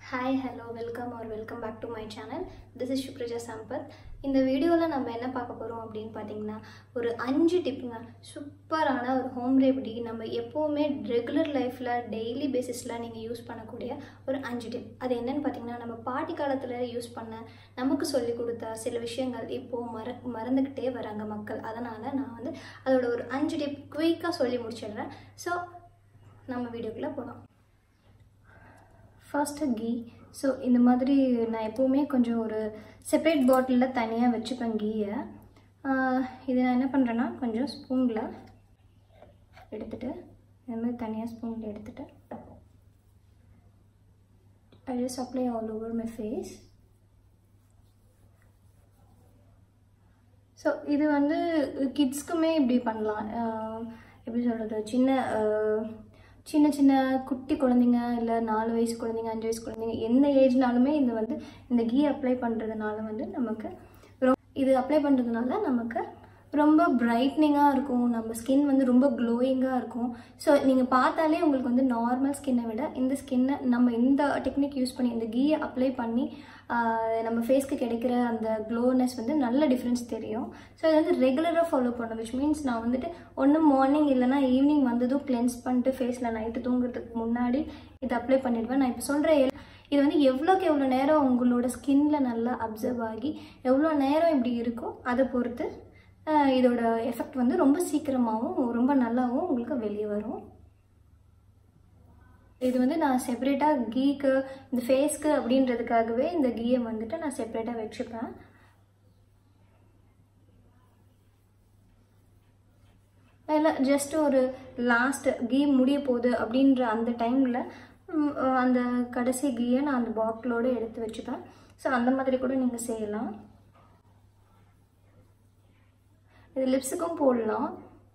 hi hello welcome all welcome back to my channel this is Supraja Sampath இந்த வீடியோவில் நம்ம என்ன பார்க்க போகிறோம் அப்படின்னு பார்த்தீங்கன்னா ஒரு அஞ்சு டிப்புங்க சூப்பரான ஒரு ஹோம் ரெமெடி நம்ம எப்போவுமே ரெகுலர் லைஃப்பில் டெய்லி பேசிஸில் நீங்கள் யூஸ் பண்ணக்கூடிய ஒரு அஞ்சு டிப் அது என்னன்னு பார்த்தீங்கன்னா நம்ம பாட்டி காலத்தில் யூஸ் பண்ண நமக்கு சொல்லி கொடுத்த சில விஷயங்கள் இப்போது மற மறந்துக்கிட்டே வராங்க மக்கள் அதனால் நான் வந்து அதோட ஒரு அஞ்சு டிப் குயிக்காக சொல்லி முடிச்சிடுறேன் ஸோ நம்ம வீடியோக்குள்ளே போகலாம் ஃபர்ஸ்ட்டு கீ ஸோ இந்த மாதிரி நான் எப்போவுமே கொஞ்சம் ஒரு செப்பரேட் பாட்டிலில் தனியாக வச்சுப்பேன் கீயை இது நான் என்ன பண்ணுறேன்னா கொஞ்சம் ஸ்பூனில் எடுத்துகிட்டு இந்த மாதிரி தனியாக ஸ்பூனில் எடுத்துகிட்டு I just apply all over my face so இது வந்து கிட்ஸ்க்குமே இப்படி பண்ணலாம் ஆஹ் எப்படி சொல்கிறது சின்ன ஆஹ் சின்ன சின்ன குட்டி குழந்தைங்க இல்லை நாலு வயசு குழந்தைங்க அஞ்சு வயசு குழந்தைங்க எந்த ஏஜ்னாலுமே இந்த வந்து இந்த கீ அப்ளை பண்ணுறதுனால வந்து நமக்கு ரொ இது அப்ளை பண்ணுறதுனால நமக்கு ரொம்ப பிரைட்னிங்காக இருக்கும் நம்ம ஸ்கின் வந்து ரொம்ப க்ளோயிங்காக இருக்கும் ஸோ நீங்கள் பார்த்தாலே உங்களுக்கு வந்து நார்மல் ஸ்கின்னை விட இந்த ஸ்கின்னை நம்ம இந்த டெக்னிக் யூஸ் பண்ணி இந்த கீயை அப்ளை பண்ணி ஆஹ் நம்ம ஃபேஸ்க்கு கிடைக்கிற அந்த க்ளோனஸ் வந்து நல்ல டிஃப்ரென்ஸ் தெரியும் ஸோ இது வந்து ரெகுலராக ஃபாலோ பண்ணணும் விச் மீன்ஸ் நான் வந்துட்டு ஒன்று மார்னிங் இல்லைனா ஈவினிங் வந்ததும் கிளென்ஸ் பண்ணிட்டு ஃபேஸில் நைட்டு தூங்குறதுக்கு முன்னாடி இதை அப்ளை பண்ணிடுவேன் நான் இப்போ சொல்கிற இது வந்து எவ்வளோக்கு எவ்வளோ நேரம் உங்களோட ஸ்கின்ல நல்லா அப்சர்வ் ஆகி எவ்வளோ நேரம் இப்படி இருக்கோ அதை பொறுத்து ஆஹ் இதோட எஃபெக்ட் வந்து ரொம்ப சீக்கிரமாகவும் ரொம்ப நல்லாவும் உங்களுக்கு வெளியே வரும் இது வந்து நான் செப்பரேட்டாக கீக்கு இந்த ஃபேஸ்க்கு அப்படின்றதுக்காகவே இந்த கீயை வந்துட்டு நான் செப்பரேட்டாக வச்சுப்பேன் இல்லை ஜஸ்ட் ஒரு லாஸ்ட் கீ முடிய போகுது அப்படின்ற அந்த டைமில் அந்த கடைசி கீயை நான் அந்த பாட்டிலோடு எடுத்து வச்சுப்பேன் ஸோ அந்த மாதிரி கூட நீங்கள் செய்யலாம் இது லிப்ஸுக்கும் போடலாம்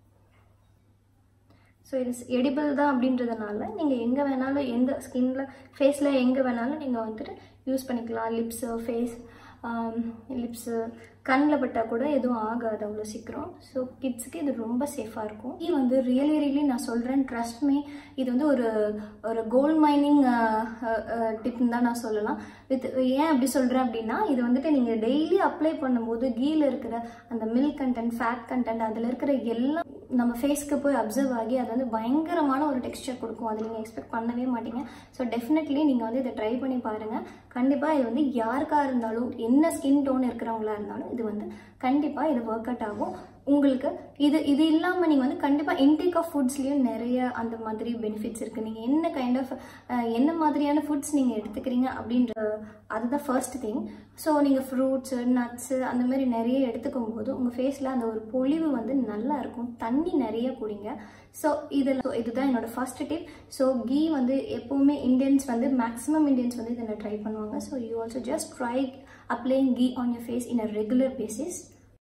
ஸோ இது எடிபிள் தான் அப்படின்றதுனால நீங்கள் எங்கே வேணாலும் எந்த ஸ்கின்ல ஃபேஸில் எங்கே வேணாலும் நீங்கள் வந்துட்டு யூஸ் பண்ணிக்கலாம் லிப்ஸு ஃபேஸ் லிப்ஸு கண்ணில் பட்டால் கூட எதுவும் ஆகாது அவ்வளோ சீக்கிரம் ஸோ கிட்ஸுக்கு இது ரொம்ப சேஃபாக இருக்கும் இது வந்து ரியலி ரியலி நான் சொல்கிறேன் ட்ரஸ்ட் மீ இது வந்து ஒரு ஒரு கோல்ட் மைனிங் டிப்னு தான் நான் சொல்லலாம் வித் ஏன் அப்படி சொல்கிறேன் அப்படின்னா இது வந்துட்டு நீங்கள் டெய்லி அப்ளை பண்ணும்போது கீழ இருக்கிற அந்த மில்க் கண்டென்ட் ஃபேட் கண்டென்ட் அதில் இருக்கிற எல்லாம் நம்ம ஃபேஸ்க்கு போய் அப்சர்வ் ஆகி அது வந்து பயங்கரமான ஒரு டெக்ஸ்டர் கொடுக்கும் அது நீங்கள் எக்ஸ்பெக்ட் பண்ணவே மாட்டீங்க ஸோ டெஃபினெட்லி நீங்கள் வந்து இதை ட்ரை பண்ணி பாருங்கள் கண்டிப்பாக இது வந்து யாருக்காக இருந்தாலும் என்ன ஸ்கின் டோன் இருக்கிறவங்களா இருந்தாலும் இது வந்து கண்டிப்பாக இது ஒர்க் அவுட் ஆகும் உங்களுக்கு இது இது இல்லாமல் நீங்கள் வந்து கண்டிப்பாக இன்டேக் ஆஃப் ஃபுட்ஸ்லேயும் நிறைய அந்த மாதிரி பெனிஃபிட்ஸ் இருக்குது நீங்கள் என்ன கைண்ட் ஆஃப் என்ன மாதிரியான ஃபுட்ஸ் நீங்கள் எடுத்துக்கிறீங்க அப்படின்ற அதுதான் ஃபர்ஸ்ட் திங் ஸோ நீங்கள் ஃப்ரூட்ஸு நட்ஸு அந்த மாதிரி நிறைய எடுத்துக்கும் போது உங்கள் ஃபேஸில் அந்த ஒரு பொலிவு வந்து நல்லா இருக்கும் தண்ணி நிறைய குடிங்க ஸோ இதில் ஸோ இதுதான் என்னோட ஃபர்ஸ்ட் டிப் ஸோ கீ வந்து எப்போவுமே இந்தியன்ஸ் வந்து மேக்ஸிமம் இந்தியன்ஸ் வந்து இதில் ட்ரை பண்ணுவாங்க so you also just try applying ghee on your face in a regular basis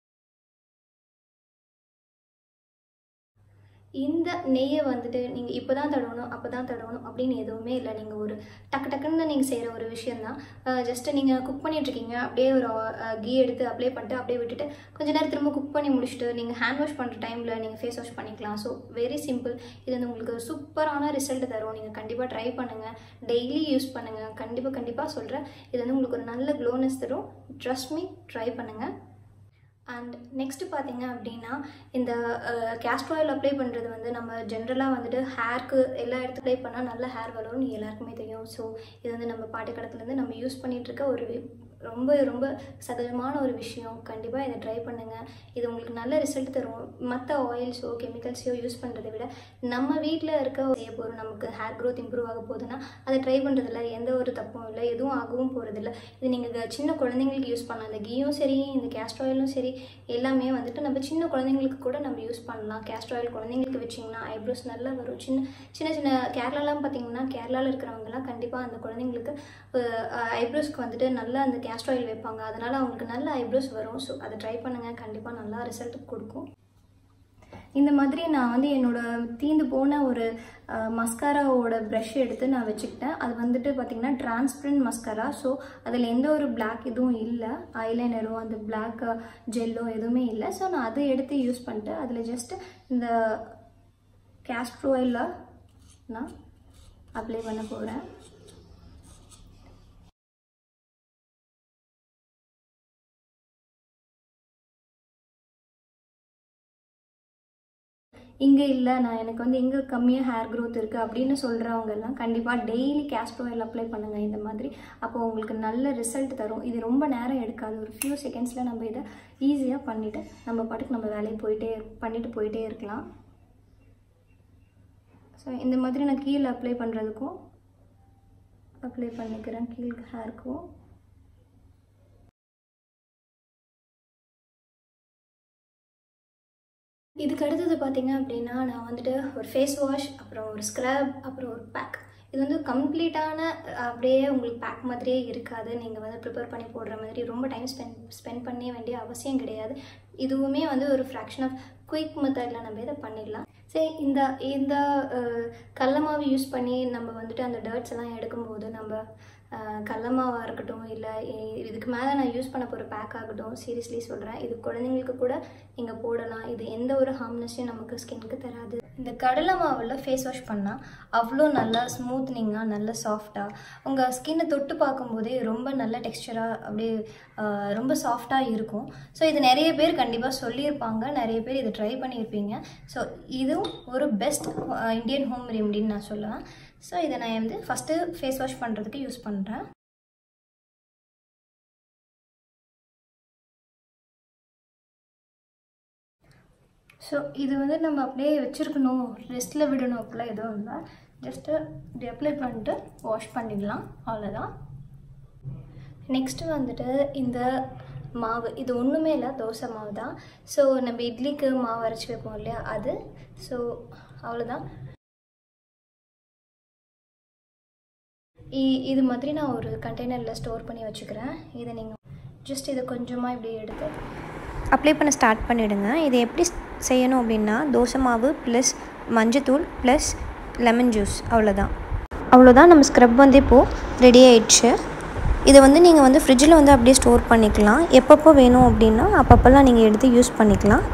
இந்த நெய்யை வந்துட்டு நீங்கள் இப்போ தான் தடவணும் அப்போ தான் தடவணும் அப்படின்னு எதுவுமே இல்லை நீங்கள் ஒரு டக்கு டக்குன்னு நீங்கள் செய்கிற ஒரு விஷயந்தான் ஜஸ்ட்டு நீங்கள் குக் பண்ணிட்டுருக்கீங்க அப்படியே ஒரு கீ எடுத்து அப்ளை பண்ணிட்டு அப்படியே விட்டுட்டு கொஞ்ச நேரம் திரும்ப குக் பண்ணி முடிச்சுட்டு நீங்கள் ஹேண்ட் வாஷ் பண்ணுற டைமில் நீங்கள் ஃபேஸ் வாஷ் பண்ணிக்கலாம் ஸோ வெரி சிம்பிள் இது வந்து உங்களுக்கு சூப்பரான ரிசல்ட் தரும் நீங்கள் கண்டிப்பாக ட்ரை பண்ணுங்கள் டெய்லி யூஸ் பண்ணுங்கள் கண்டிப்பாக கண்டிப்பாக சொல்கிறேன் இது வந்து உங்களுக்கு ஒரு நல்ல க்ளோனஸ் தரும் ட்ரஸ்ட் மீ ட்ரை பண்ணுங்கள் அண்ட் நெக்ஸ்ட்டு பார்த்தீங்க அப்படின்னா இந்த கேஸ்ட்ர் ஆயில் அப்ளை பண்ணுறது வந்து நம்ம ஜென்ரலாக வந்துட்டு ஹேர்க்கு எல்லா இடத்துல அப்ளை பண்ணால் நல்ல ஹேர் வளரும்னு எல்லாருக்குமே தெரியும் ஸோ இது வந்து நம்ம பாட்டு காலத்துலேருந்து நம்ம யூஸ் பண்ணிகிட்ருக்க ஒரு ரொம்ப ரொம்ப சகஜமான ஒரு விஷயம் கண்டிப்பாக இதை ட்ரை பண்ணுங்கள் இது உங்களுக்கு நல்ல ரிசல்ட் தரும் மற்ற ஆயில்ஸோ கெமிக்கல்ஸையோ யூஸ் பண்ணுறதை விட நம்ம வீட்டில் இருக்க செய்ய போகிறோம் நமக்கு ஹேர் க்ரோத் இம்ப்ரூவ் ஆக போகுதுன்னா அதை ட்ரை பண்ணுறதுல எந்த ஒரு தப்பும் இல்லை எதுவும் ஆகவும் போகிறதில்ல இது நீங்கள் சின்ன குழந்தைங்களுக்கு யூஸ் பண்ணலாம் இந்த கீயும் சரி இந்த கேஸ்ட்ர் ஆயிலும் சரி எல்லாமே வந்துட்டு நம்ம சின்ன குழந்தைங்களுக்கு கூட நம்ம யூஸ் பண்ணலாம் கேஸ்ட்ர் ஆயில் குழந்தைங்களுக்கு வச்சிங்கன்னா ஐப்ரோஸ் நல்லா வரும் சின்ன சின்ன சின்ன கேரளாலாம் பார்த்தீங்கன்னா கேரளாவில் இருக்கிறவங்கலாம் கண்டிப்பாக அந்த குழந்தைங்களுக்கு ஐப்ரோஸ்க்கு வந்துட்டு நல்லா அந்த கேஸ்ட்ர் ஆயில் வைப்பாங்க அதனால் அவங்களுக்கு நல்ல ஐப்ரோஸ் வரும் ஸோ அதை ட்ரை பண்ணுங்கள் கண்டிப்பாக நல்லா ரிசல்ட் கொடுக்கும் இந்த மாதிரி நான் வந்து என்னோட தீந்து போன ஒரு மஸ்காராவோட ப்ரஷ் எடுத்து நான் வச்சுக்கிட்டேன் அது வந்துட்டு பார்த்திங்கன்னா டிரான்ஸ்பரண்ட் மஸ்காரா ஸோ அதில் எந்த ஒரு பிளாக் இதுவும் இல்லை ஐலைனரோ அந்த பிளாக் ஜெல்லோ எதுவுமே இல்லை ஸோ நான் அதை எடுத்து யூஸ் பண்ணிட்டு அதில் ஜஸ்ட் இந்த கேஸ்ட்ரோ ஆயிலில் நான் அப்ளை பண்ண போகிறேன் இங்கே இல்லை நான் எனக்கு வந்து இங்கே கம்மியாக ஹேர் க்ரோத் இருக்குது அப்படின்னு சொல்கிறவங்க எல்லாம் கண்டிப்பாக டெய்லி கேஸ்டர் ஆயில் அப்ளை பண்ணுங்கள் இந்த மாதிரி அப்போ உங்களுக்கு நல்ல ரிசல்ட் தரும் இது ரொம்ப நேரம் எடுக்காது ஒரு ஃபியூ செகண்ட்ஸில் நம்ம இதை ஈஸியாக பண்ணிவிட்டு நம்ம பாட்டுக்கு நம்ம வேலையை போயிட்டே பண்ணிட்டு போயிட்டே இருக்கலாம் ஸோ இந்த மாதிரி நான் கீழே அப்ளை பண்ணுறதுக்கும் அப்ளை பண்ணிக்கிறேன் கீழ் ஹேருக்கும் இதுக்கு அடுத்தது பார்த்தீங்க அப்படின்னா நான் வந்துட்டு ஒரு ஃபேஸ் வாஷ் அப்புறம் ஒரு ஸ்க்ரப் அப்புறம் ஒரு பேக் இது வந்து கம்ப்ளீட்டான அப்படியே உங்களுக்கு பேக் மாதிரியே இருக்காது நீங்கள் வந்து ப்ரிப்பேர் பண்ணி போடுற மாதிரி ரொம்ப டைம் ஸ்பெண்ட் ஸ்பெண்ட் பண்ண வேண்டிய அவசியம் கிடையாது இதுவுமே வந்து ஒரு ஃப்ராக்ஷன் ஆஃப் குயிக் மெத்தடில் நம்ம இதை பண்ணிடலாம் சரி இந்த இந்த கடல மாவு யூஸ் பண்ணி நம்ம வந்துட்டு அந்த டர்ட்ஸ் எல்லாம் எடுக்கும்போது நம்ம கடல மாவாக இருக்கட்டும் இல்லை இதுக்கு மேலே நான் யூஸ் பண்ண போகிற பேக் ஆகட்டும் சீரியஸ்லி சொல்கிறேன் இது குழந்தைங்களுக்கு கூட நீங்கள் போடலாம் இது எந்த ஒரு ஹார்ம்னஸையும் நமக்கு ஸ்கின்க்கு தராது இந்த கடலை மாவில் ஃபேஸ் வாஷ் பண்ணால் அவ்வளோ நல்லா ஸ்மூத்னிங்காக நல்ல சாஃப்டாக உங்கள் ஸ்கின்னை தொட்டு பார்க்கும்போதே ரொம்ப நல்ல டெக்ஸ்சராக அப்படியே ரொம்ப சாஃப்டாக இருக்கும் ஸோ இது நிறைய பேர் கண்டிப்பாக சொல்லியிருப்பாங்க நிறைய பேர் இது ட்ரை பண்ணியிருப்பீங்க ஸோ இதுவும் ஒரு பெஸ்ட் இந்தியன் ஹோம் ரெமடின்னு நான் சொல்லுவேன் ஸோ இதை நான் வந்து ஃபஸ்ட்டு ஃபேஸ் வாஷ் பண்ணுறதுக்கு யூஸ் பண்ணுறேன் ஸோ இது வந்து நம்ம அப்படியே வச்சுருக்கணும் ரெஸ்ட்டில் விடணும் அப்படிலாம் எதுவும் இல்லை ஜஸ்ட்டு இப்படி அப்ளை பண்ணிட்டு வாஷ் பண்ணிடலாம் அவ்வளோதான் நெக்ஸ்ட்டு வந்துட்டு இந்த மாவு இது ஒன்றுமே இல்லை தோசை மாவு தான் ஸோ நம்ம இட்லிக்கு மாவு அரைச்சி வைப்போம் இல்லையா அது ஸோ அவ்வளோதான் இது மாதிரி நான் ஒரு கண்டெய்னரில் ஸ்டோர் பண்ணி வச்சுக்கிறேன் இதை நீங்கள் ஜஸ்ட் இதை கொஞ்சமாக இப்படி எடுத்து அப்ளை பண்ண ஸ்டார்ட் பண்ணிவிடுங்க இதை எப்படி செய்யணும் அப்படின்னா தோசை மாவு ப்ளஸ் மஞ்சத்தூள் ப்ளஸ் லெமன் ஜூஸ் அவ்வளோதான் அவ்வளோதான் நம்ம ஸ்க்ரப் வந்து இப்போது ரெடி ஆயிடுச்சு இதை வந்து நீங்கள் வந்து ஃப்ரிட்ஜில் வந்து அப்படியே ஸ்டோர் பண்ணிக்கலாம் எப்பப்போ வேணும் அப்படின்னா அப்பப்போல்லாம் நீங்கள் எடுத்து யூஸ் பண்ணிக்கலாம்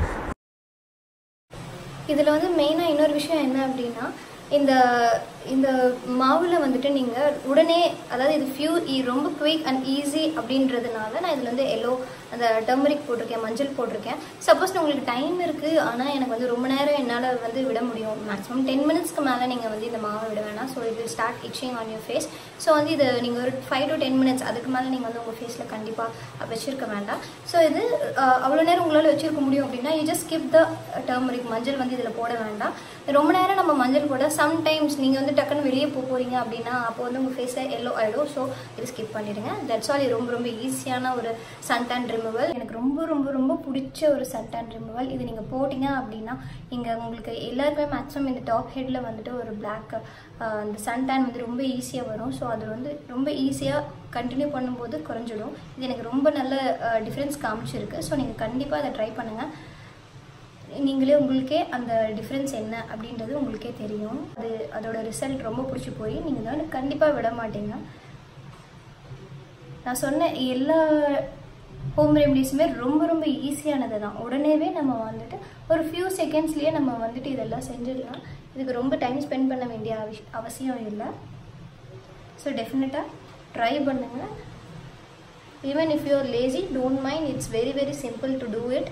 இதில் வந்து மெயினாக இன்னொரு விஷயம் என்ன அப்படின்னா இந்த இந்த மாவில் வந்துட்டு நீங்கள் உடனே அதாவது இது ஃபியூ ரொம்ப குயிக் அண்ட் ஈஸி அப்படின்றதுனால நான் இதில் வந்து எல்லோ அந்த டர்மரிக் போட்டிருக்கேன் மஞ்சள் போட்டிருக்கேன் சப்போஸ் உங்களுக்கு டைம் இருக்குது ஆனால் எனக்கு வந்து ரொம்ப நேரம் என்னால் வந்து விட முடியும் மேக்ஸிமம் டென் மினிட்ஸ்க்கு மேலே நீங்கள் வந்து இந்த மாவை விட வேணாம் ஸோ இது start itching on your face so வந்து இது நீங்கள் ஒரு ஃபைவ் டு டென் மினிட்ஸ் அதுக்கு மேலே நீங்கள் வந்து உங்கள் ஃபேஸில் கண்டிப்பாக வச்சுருக்க வேண்டாம் ஸோ இது அவ்வளோ நேரம் உங்களால் வச்சுருக்க முடியும் அப்படின்னா you just skip the turmeric மஞ்சள் வந்து இதில் போட வேண்டாம் ரொம்ப நேரம் நம்ம மஞ்சள் போட சம்டைம்ஸ் நீங்கள் வந்து டக்குன்னு வெளியே போக போகிறீங்க அப்படின்னா அப்போ வந்து உங்கள் ஃபேஸில் எல்லோ ஆகிடும் ஸோ இது ஸ்கிப் பண்ணிடுங்க தட்ஸ் ஆல் இது ரொம்ப ரொம்ப ஈஸியான ஒரு சன்டான் ரிமூவல் எனக்கு ரொம்ப ரொம்ப ரொம்ப பிடிச்ச ஒரு சன்டான் ரிமூவல் இது நீங்கள் போட்டிங்க அப்படின்னா இங்கே உங்களுக்கு எல்லாருமே மேக்ஸிமம் இந்த டாப் ஹெட்டில் வந்துட்டு ஒரு பிளாக் அந்த சன்டான் வந்து ரொம்ப ஈஸியாக வரும் ஸோ அது வந்து ரொம்ப ஈஸியாக கண்டினியூ பண்ணும்போது குறைஞ்சிடும் இது எனக்கு ரொம்ப நல்ல டிஃப்ரென்ஸ் காமிச்சிருக்கு ஸோ நீங்கள் கண்டிப்பாக அதை ட்ரை பண்ணுங்கள் நீங்களே உங்களுக்கே அந்த டிஃப்ரென்ஸ் என்ன அப்படின்றது உங்களுக்கே தெரியும் அது அதோட ரிசல்ட் ரொம்ப பிடிச்சி போய் நீங்கள் தான் கண்டிப்பாக விட மாட்டீங்க நான் சொன்ன எல்லா ஹோம் ரெமடிஸுமே ரொம்ப ரொம்ப ஈஸியானது தான் உடனேவே நம்ம வந்துட்டு ஒரு ஃபியூ செகண்ட்ஸ்லேயே நம்ம வந்துட்டு இதெல்லாம் செஞ்சிடலாம் இதுக்கு ரொம்ப டைம் ஸ்பெண்ட் பண்ண வேண்டிய அவசி அவசியம் இல்லை ஸோ டெஃபினட்டாக ட்ரை பண்ணுங்கள் even if you are lazy don't mind it's very very simple to do it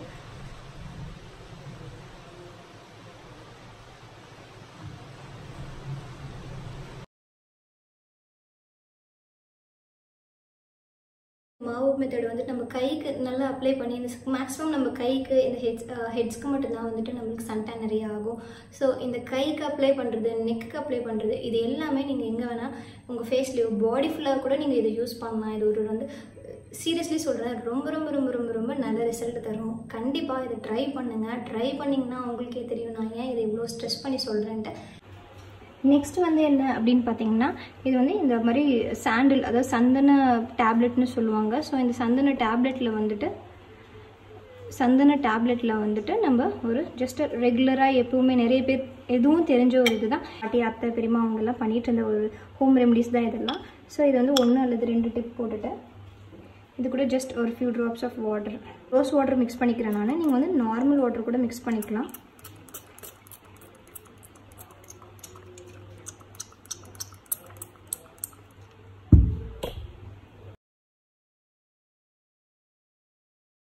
மாவு மெத்தட் வந்துட்டு நம்ம கைக்கு நல்லா அப்ளை பண்ணி இந்த மேக்ஸிமம் நம்ம கைக்கு இந்த ஹெட்ஸ் ஹெட்ஸ்க்கு மட்டும்தான் வந்துட்டு நம்மளுக்கு சன்டான் நிறைய ஆகும் ஸோ இந்த கைக்கு அப்ளை பண்ணுறது நெக்குக்கு அப்ளை பண்ணுறது இது எல்லாமே நீங்கள் எங்கே வேணால் உங்கள் ஃபேஸ்லேயோ பாடி ஃபுல்லாக கூட நீங்கள் இதை யூஸ் பண்ணலாம் இது ஒரு வந்து சீரியஸ்லி சொல்கிறேன் ரொம்ப ரொம்ப ரொம்ப ரொம்ப ரொம்ப நல்ல ரிசல்ட் தரும் கண்டிப்பாக இதை ட்ரை பண்ணுங்கள் ட்ரை பண்ணிங்கன்னா உங்களுக்கே தெரியும் நான் ஏன் இதை இவ்வளோ ஸ்ட்ரெஸ் பண்ணி சொல்கிறேன்ட்டு நெக்ஸ்ட் வந்து என்ன அப்படின்னு பார்த்தீங்கன்னா இது வந்து இந்த மாதிரி சாண்டில் அதாவது சந்தன டேப்லெட்னு சொல்லுவாங்க ஸோ இந்த சந்தன டேப்லெட்டில் வந்துட்டு சந்தன டேப்லெட்டில் வந்துட்டு நம்ம ஒரு ஜஸ்ட் ரெகுலராக எப்பவுமே நிறைய பேர் எதுவும் தெரிஞ்ச ஒரு இதுதான் பாட்டி அத்தை பெரியமா அவங்கெல்லாம் பண்ணிட்டு இருந்த ஒரு ஹோம் ரெமடிஸ் தான் இதெல்லாம் ஸோ இது வந்து ஒன்று அல்லது ரெண்டு டிப் போட்டுட்டு இது கூட ஜஸ்ட் ஒரு few drops of water rose water mix பண்ணிக்கிறேன் நான் நீங்கள் வந்து நார்மல் வாட்டர் கூட மிக்ஸ் பண்ணிக்கலாம்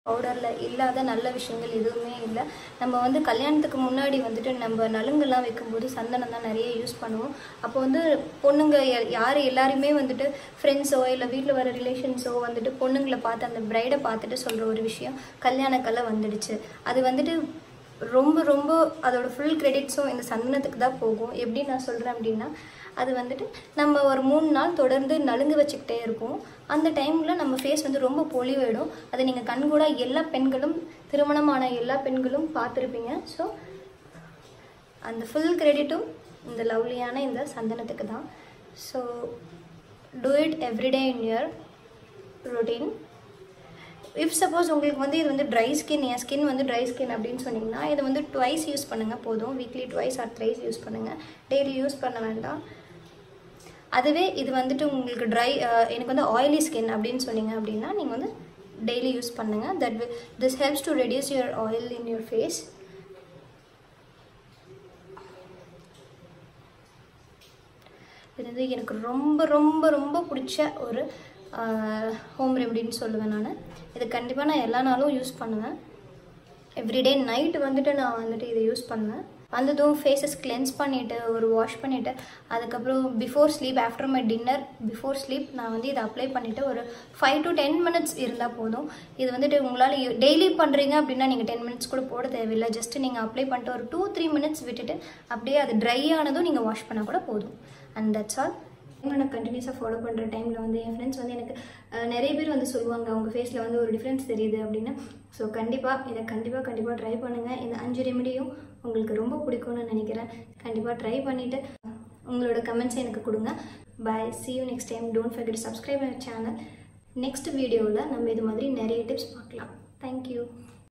பவுடரில் இல்லாத நல்ல விஷயங்கள் எதுவுமே இல்லை நம்ம வந்து கல்யாணத்துக்கு முன்னாடி வந்துட்டு நம்ம நலுங்கெல்லாம் வைக்கும்போது சந்தனம் தான் நிறைய யூஸ் பண்ணுவோம் அப்போ வந்து பொண்ணுங்க யா- யார் எல்லாருமே வந்துட்டு ஃப்ரெண்ட்ஸோ இல்லை வீட்டில் வர ரிலேஷன்ஸோ வந்துட்டு பொண்ணுங்களை பார்த்து அந்த பிரைடை பார்த்துட்டு சொல்கிற ஒரு விஷயம் கல்யாணக்கலை வந்துடுச்சு அது வந்துட்டு ரொம்ப ரொம்ப அதோட ஃபுல் கிரெடிட்ஸும் இந்த சந்தனத்துக்கு தான் போகும் எப்படி நான் சொல்கிறேன் அப்படின்னா அது வந்துட்டு நம்ம ஒரு மூணு நாள் தொடர்ந்து நலுங்கு வச்சுக்கிட்டே இருப்போம் அந்த டைமில் நம்ம ஃபேஸ் வந்து ரொம்ப பொலிவிடும் அதை நீங்கள் கண்கூட எல்லா பெண்களும் திருமணமான எல்லா பெண்களும் பார்த்துருப்பீங்க ஸோ அந்த ஃபுல் கிரெடிட்டும் இந்த லவ்லியான இந்த சந்தனத்துக்கு தான் so do it everyday in your routine if suppose உங்களுக்கு வந்து இது வந்து ட்ரை ஸ்கின் என் ஸ்கின் வந்து ட்ரை ஸ்கின் அப்படின்னு சொன்னீங்கன்னா இதை வந்து ட்வைஸ் யூஸ் பண்ணுங்கள் போதும் weekly twice or thrice use பண்ணுங்கள் டெய்லி யூஸ் பண்ண வேண்டாம் அதுவே இது வந்துட்டு உங்களுக்கு ட்ரை எனக்கு வந்து ஆயிலி ஸ்கின் அப்படின்னு சொன்னீங்க அப்படின்னா நீங்கள் வந்து டெய்லி யூஸ் பண்ணுங்கள் that will this helps to reduce your oil in your face இது வந்து எனக்கு ரொம்ப ரொம்ப ரொம்ப பிடிச்ச ஒரு ஹோம் ரெமடின்னு சொல்லுவேன் நான் இது கண்டிப்பாக நான் எல்லா நாளும் யூஸ் பண்ணுவேன் எவ்ரிடே நைட் வந்துட்டு நான் வந்துட்டு இதை யூஸ் பண்ணுவேன் வந்ததும் ஃபேஸஸ் கிளென்ஸ் பண்ணிவிட்டு ஒரு வாஷ் பண்ணிவிட்டு அதுக்கப்புறம் before sleep after my dinner before sleep நான் வந்து இதை அப்ளை பண்ணிவிட்டு ஒரு ஃபைவ் டு டென் மினிட்ஸ் இருந்தால் போதும் இது வந்துட்டு உங்களால் டெய்லி பண்ணுறீங்க அப்படின்னா நீங்கள் டென் மினிட்ஸ் கூட போட தேவையில்லை ஜஸ்ட் நீங்கள் அப்ளை பண்ணிட்டு ஒரு டூ த்ரீ மினிட்ஸ் விட்டுட்டு அப்படியே அது ட்ரை ஆனதும் நீங்கள் வாஷ் பண்ணால் கூட போதும் அண்ட் தட்ஸ் ஆல் நான் கண்டினியூஸாக ஃபாலோ பண்ணுற டைமில் வந்து என் ஃப்ரெண்ட்ஸ் வந்து எனக்கு அஹ், நிறைய பேர் வந்து சொல்லுவாங்க அவங்க ஃபேஸில் வந்து ஒரு டிஃப்ரென்ஸ் தெரியுது அப்படின்னு ஸோ கண்டிப்பாக இதை கண்டிப்பாக கண்டிப்பாக ட்ரை பண்ணுங்கள் இந்த அஞ்சு ரெமிடியும் உங்களுக்கு ரொம்ப பிடிக்கும்னு நினைக்கிறேன் கண்டிப்பாக ட்ரை பண்ணிவிட்டு உங்களோட கமெண்ட்ஸை எனக்கு கொடுங்க bye see you next time don't forget to subscribe my channel next வீடியோவில் நம்ம இது மாதிரி நிறைய டிப்ஸ் பார்க்கலாம் தேங்க்யூ